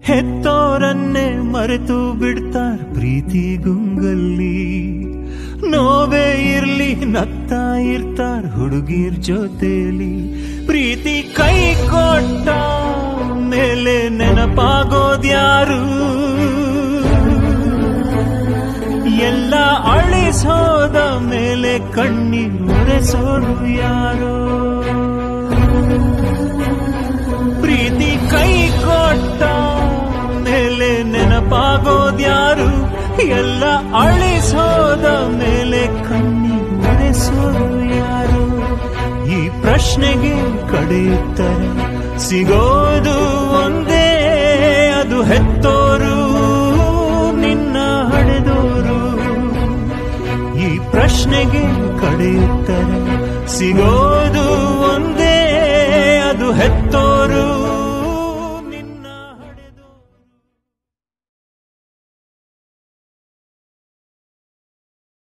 ಹೆತ್ತೋರನ್ನೇ ಮರೆತು ಬಿಡ್ತಾರ ಪ್ರೀತಿ ಗುಂಗಲ್ಲಿ ನೋವೇ ಇರ್ಲಿ ನಗ್ತಾ ಇರ್ತಾರ ಹುಡುಗಿರ್ ಜೊತೆಲಿ ಪ್ರೀತಿ ಕೈ ಕೊಟ್ಟ ಮೇಲೆ ನೆನಪಾಗೋದ್ಯಾರು ಎಲ್ಲ ಅಳಿಸೋದ ಮೇಲೆ ಕಣ್ಣೀರ್ ಒರೆಸೋರು ಯಾರೋ ಪ್ರೀತಿ ಕೈ ಕೊಟ್ಟ ಮೇಲೆ ನೆನಪಾಗೋದ್ಯಾರು ಎಲ್ಲ ಅಳಿಸೋದ ಮೇಲೆ ಕಣ್ಣೀರ್ ಒರೆಸೋರು ಯಾರು ಈ ಪ್ರಶ್ನೆಗೆ ಕಡೆಯುತ್ತಾರೆ ಸಿಗೋದು ಒಂದೇ ಅದು ಹೆತ್ತೋರು ನಿನ್ನ ಹಡೆದೋರು ಈ ಪ್ರಶ್ನೆಗೆ ಕಡೆಯುತ್ತಾರೆ ಸಿಗೋದು ಒಂದೇ ಅದು ಹೆತ್ತೋರು